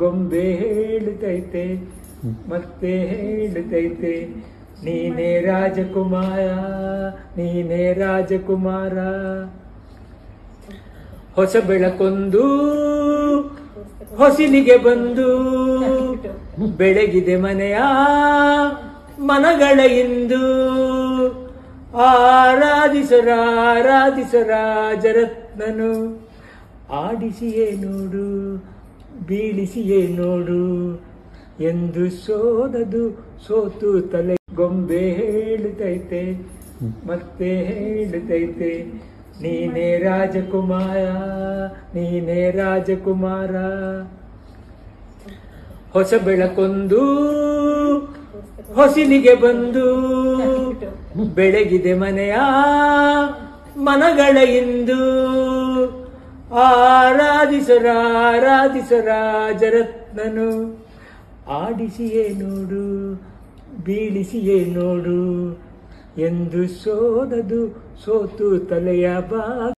ಗೊಂಬೆ ಹೇಳುತ್ತೈತೆ ಮತ್ತೆ ಹೇಳುತ್ತೈತೆ ನೀನೇ ರಾಜಕುಮಾರ ನೀನೇ ರಾಜಕುಮಾರ ಹೊಸ ಬೆಳಕೊಂದು ಹೊಸಿಲಿಗೆ ಬಂದು ಬೆಳಗಿದೆ ಮನೆಯ ಮನಗಳ ಇಂದು ಆರಾಧಿಸರ ಆರಾಧಿಸರ ರಾಜರತ್ನನು ಆಡಿಸಿಯೇ ನೋಡು ಬೀಳಿಸಿಯೇ ನೋಡು ಎಂದು ಸೋದದು ಸೋತು ತಲೆ ಗೊಂಬೆ ಹೇಳುತ್ತೈತೆ ಮತ್ತೆ ಹೇಳುತ್ತೈತೆ ನೀನೇ ರಾಜಕುಮಾರ ನೀನೇ ರಾಜಕುಮಾರ ಹೊಸ ಬೆಳಕೊಂದು ಹೊಸಿಲಿಗೆ ಬಂದು ಬೆಳಗಿದೆ ಮನೆಯ ಮನಗಳ ಇಂದು ಆರಾಧಿಸರ ಆರಾಧಿಸರ ರಾಜರತ್ನನು ಆಡಿಸಿಯೇ ನೋಡು ಬೀಳಿಸಿಯೇ ನೋಡು ಎಂದು ಸೋದದು ಸೋತು ತಲೆಯ ಬಾಗಿ